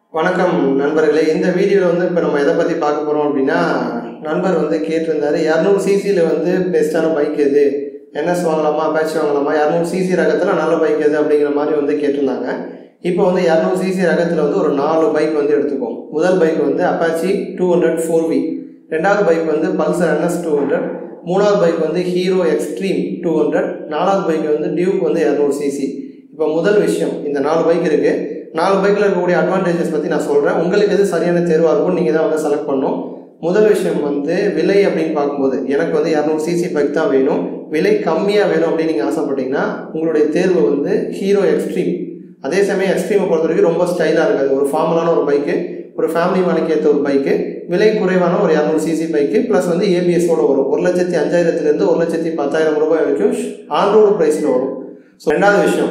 வணக்கம் நண்பர்களே இந்த வீடியோவில் வந்து இப்போ நம்ம எதை பற்றி பார்க்க போகிறோம் அப்படின்னா நண்பர் வந்து கேட்டிருந்தாரு இரநூறு சிசியில் வந்து பெஸ்ட்டான பைக் எது என்எஸ் வாங்கலாமா அப்பாச்சி வாங்கலாமா இரநூறு சிசி ரகத்தில் நல்ல பைக் எது அப்படிங்கிற மாதிரி வந்து கேட்டிருந்தாங்க இப்போ வந்து இரநூறு சிசி ரகத்தில் வந்து ஒரு நாலு பைக் வந்து எடுத்துக்கோம் முதல் பைக் வந்து Apache two hundred four V ரெண்டாவது பைக் வந்து பல்சர் என்எஸ் டூ ஹண்ட்ரட் மூணாவது பைக் வந்து ஹீரோ எக்ஸ்ட்ரீம் டூ ஹண்ட்ரட் நாலாவது பைக் வந்து டியூக் வந்து இரநூறு சிசி இப்போ முதல் விஷயம் இந்த நாலு பைக் இருக்குது நாலு பைக்கில் இருக்கக்கூடிய அட்வான்டேஜஸ் பற்றி நான் சொல்கிறேன் உங்களுக்கு எது சரியான தேர்வாக இருக்கும் நீங்கள் தான் வந்து செலக்ட் பண்ணணும் முதல் விஷயம் வந்து விலை அப்படின்னு பார்க்கும்போது எனக்கு வந்து இரநூறு சிசி பைக் தான் வேணும் விலை கம்மியாக வேணும் அப்படின்னு நீங்கள் ஆசைப்பட்டீங்கன்னா உங்களுடைய தேர்வு வந்து ஹீரோ எக்ஸ்ட்ரீம் அதே சமயம் எக்ஸ்ட்ரீமை பொறுத்த வரைக்கும் ரொம்ப ஸ்டைலாக இருக்காது ஒரு ஃபார்மலான ஒரு பைக்கு ஒரு ஃபேமிலி மேனுக்கு ஏற்ற ஒரு பைக்கு விலை குறைவான ஒரு இரநூறு சிசி பைக்கு ப்ளஸ் வந்து ஏபிஎஸோட வரும் ஒரு லட்சத்தி அஞ்சாயிரத்துலேருந்து ஒரு லட்சத்தி பத்தாயிரம் ரூபாய் வரைக்கும் ஆன்ரோடு ப்ரைஸில் வரும் ஸோ ரெண்டாவது விஷயம்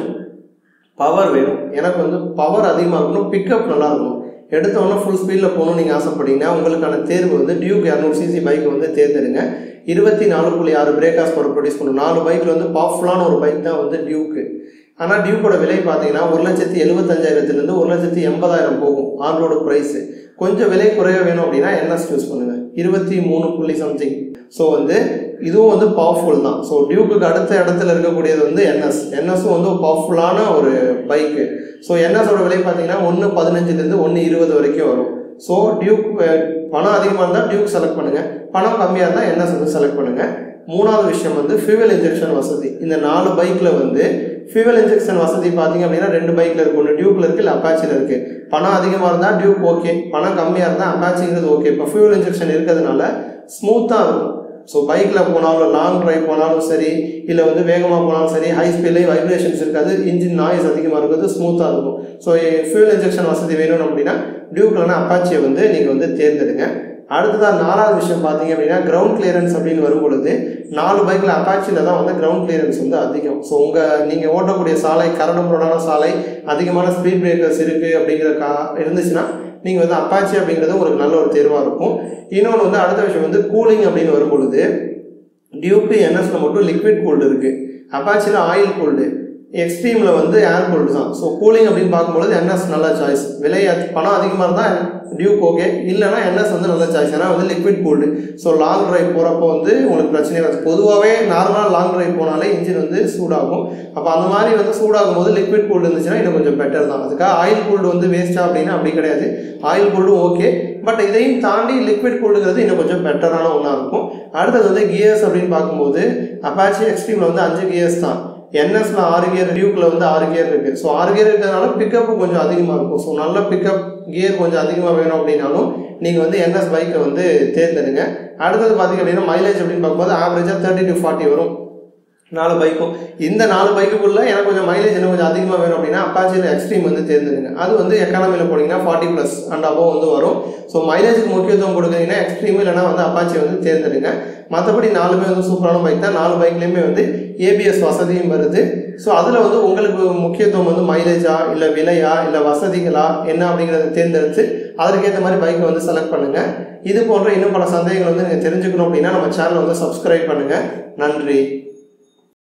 பவர் வேணும் எனக்கு வந்து பவர் அதிகமாக இருக்கணும் பிக்கப் நல்லா இருக்கணும் எடுத்த உடனே ஃபுல் ஸ்பீடில் போகணும்னு நீங்கள் ஆசைப்பட்டீங்கன்னா உங்களுக்கான தேர்வு வந்து டியூக் இரநூறு சிசி பைக் வந்து தேர்ந்தெடுங்க இருபத்தி நாலு புள்ளி ஆறு பிரேக்காஸ் பவர் ப்ரொடியூஸ் பண்ணும் நாலு பைக்கில் வந்து பவர்ஃபுல்லான ஒரு பைக் தான் வந்து டியூக்கு ஆனால் டியூக்கோட விலை பார்த்தீங்கன்னா ஒரு லட்சத்தி எழுபத்தஞ்சாயிரத்துலேருந்து ஒரு லட்சத்தி எண்பதாயிரம் போகும் ஆன்ரோடு ப்ரைஸு கொஞ்சம் விலை குறைய வேணும் அப்படின்னா என்எஸ் யூஸ் பண்ணுங்கள் இருபத்தி மூணு புள்ளி சம்திங் ஸோ வந்து இதுவும் வந்து பவர்ஃபுல் தான் ஸோ டியூக்குக்கு அடுத்த இடத்துல இருக்கக்கூடியது வந்து என்எஸ் என்எஸும் வந்து பவர்ஃபுல்லான ஒரு பைக்கு ஸோ என்எஸோட விலை பார்த்தீங்கன்னா ஒன்று பதினஞ்சுலேருந்து ஒன்று இருபது வரைக்கும் வரும் ஸோ டியூக் அஹ், பணம் அதிகமாக இருந்தால் டியூக் செலக்ட் பண்ணுங்கள் பணம் கம்மியாக இருந்தால் என்எஸ் வந்து செலக்ட் பண்ணுங்கள் மூணாவது விஷயம் வந்து ஃபியூவல் இன்ஜெக்ஷன் வசதி இந்த நாலு பைக்கில் வந்து ஃபியூவல் இன்ஜெக்ஷன் வசதி பார்த்தீங்க அப்படின்னா ரெண்டு பைக்கில் இருக்குது ஒன்று டியூக்கில் இருக்குது இல்லை அப்பாச்சியில் இருக்குது பணம் அதிகமாக இருந்தால் டியூக் ஓகே பணம் கம்மியாக இருந்தால் அப்பாச்சிங்கிறது ஓகே இப்போ ஃபியூவல் இன்ஜெக்ஷன் இருக்கிறதுனால ஸ்மூத்தாக இருக்கும் ஸோ பைக்கில் போனாலும் லாங் டிரைவ் போனாலும் சரி இல்லை வந்து வேகமாக போனாலும் சரி ஹை ஸ்பீட்லேயும் வைப்ரேஷன்ஸ் இருக்காது இன்ஜின் நாய்ஸ் அதிகமாக இருக்கிறது ஸ்மூத்தாக இருக்கும் ஸோ ஃபியூல் இன்ஜெக்ஷன் வசதி வேணும் அப்படின்னா டியூக்லனா அப்பாச்சியை வந்து நீங்கள் வந்து தேர்ந்தெடுங்க அடுத்ததாக நாலாவது விஷயம் பார்த்தீங்க அப்படின்னா கிரவுண்ட் கிளியரன்ஸ் அப்படின்னு வரும் பொழுது நாலு பைக்கில் அப்பாச்சியில் தான் வந்து கிரவுண்ட் கிளியரன்ஸ் வந்து அதிகம் ஸோ உங்கள் நீங்கள் ஓட்டக்கூடிய சாலை கரடுமுரடான சாலை அதிகமான ஸ்பீட் பிரேக்கர்ஸ் இருக்குது அப்படிங்கிற கா இருந்துச்சுன்னா நீங்கள் வந்து அப்பாச்சி அப்படிங்கிறது உங்களுக்கு நல்ல ஒரு தேர்வாக இருக்கும் இன்னொன்று வந்து அடுத்த விஷயம் வந்து கூலிங் அப்படின்னு வரும் பொழுது டியூக்கு என்எஸ்ல மட்டும் லிக்விட் கூல்டு இருக்குது அப்பாச்சியில் ஆயில் கூல்டு எக்ஸ்ட்ரீமில் வந்து ஏர் கூல்டு தான் ஸோ கூலிங் அப்படின்னு பார்க்கும்பொழுது என்எஸ் நல்ல சாய்ஸ் விலை அதி- பணம் அதிகமாக இருந்தால் டியூக் ஓகே இல்லைனா என்எஸ் வந்து நல்ல சாய்ஸ் ஏன்னா வந்து liquid cooled so long drive போகிறப்போ வந்து உங்களுக்கு பிரச்சனையே வராது பொதுவாகவே நார்மலாக லாங் டிரைவ் போனாலே இன்ஜின் வந்து சூடாகும் அப்போ அந்த மாதிரி வந்து சூடாகும் போது லிக்விட் கூல்டு இருந்துச்சுன்னா இன்னும் கொஞ்சம் பெட்டர் தான் அதுக்காக ஆயில் கூல்டு வந்து வேஸ்ட்டா அப்படின்னா அப்படி கிடையாது ஆயில் கூல்டும் ஓகே பட் இதையும் தாண்டி லிக்விட் கூல்டுங்கிறது இன்னும் கொஞ்சம் பெட்டரான ஒன்றா இருக்கும் அடுத்தது வந்து கியர்ஸ் அப்படின்னு பார்க்கும்போது அப்பாச்சி எக்ஸ்ட்ரீமில் வந்து அஞ்சு கியர்ஸ் தான் என்எஸ்ல ஆறு கியர் டியூக்கில் வந்து ஆறு கியர் இருக்குது ஸோ ஆறு கியர் இருக்கிறதுனால பிக்கப்பு கொஞ்சம் அதிகமாக இருக்கும் ஸோ நல்ல பிக்கப் கியர் கொஞ்சம் அதிகமாக வேணும் அப்படின்னாலும் நீங்கள் வந்து என்எஸ் பைக்கை வந்து தேர்ந்தெடுங்க அடுத்தது பார்த்தீங்க அப்படின்னா மைலேஜ் அப்படின்னு பார்க்கும்போது ஆவரேஜாக தேர்ட்டி டு ஃபார்ட்டி வரும் நாலு பைக்கும் இந்த நாலு பைக்குக்குள்ள எனக்கு கொஞ்சம் மைலேஜ் இன்னும் கொஞ்சம் அதிகமாக வேணும் அப்படின்னா அப்பாச்சியில் எக்ஸ்ட்ரீம் வந்து தேர்ந்தெடுங்க அது வந்து எக்கானமியில் போனீங்கன்னா ஃபார்ட்டி ப்ளஸ் அண்ட் அபோவ் வந்து வரும் ஸோ மைலேஜுக்கு முக்கியத்துவம் கொடுக்குறீங்கன்னா எக்ஸ்ட்ரீம் இல்லைனா வந்து அப்பாச்சி வந்து தேர்ந்தெடுங்க மற்றபடி நாலுமே வந்து சூப்பரான பைக் தான் நாலு பைக்லேயுமே வந்து ஏபிஎஸ் வசதியும் வருது ஸோ அதில் வந்து உங்களுக்கு முக்கியத்துவம் வந்து மைலேஜா இல்லை விலையா இல்லை வசதிகளா என்ன அப்படிங்கிறத தேர்ந்தெடுத்து அதற்கேற்ற மாதிரி பைக்கை வந்து செலக்ட் பண்ணுங்கள் இது போன்ற இன்னும் பல சந்தேகங்கள் வந்து நீங்கள் தெரிஞ்சுக்கணும் அப்படின்னா நம்ம சேனலை வந்து சப்ஸ்கிரைப் பண்ணுங்கள் நன்றி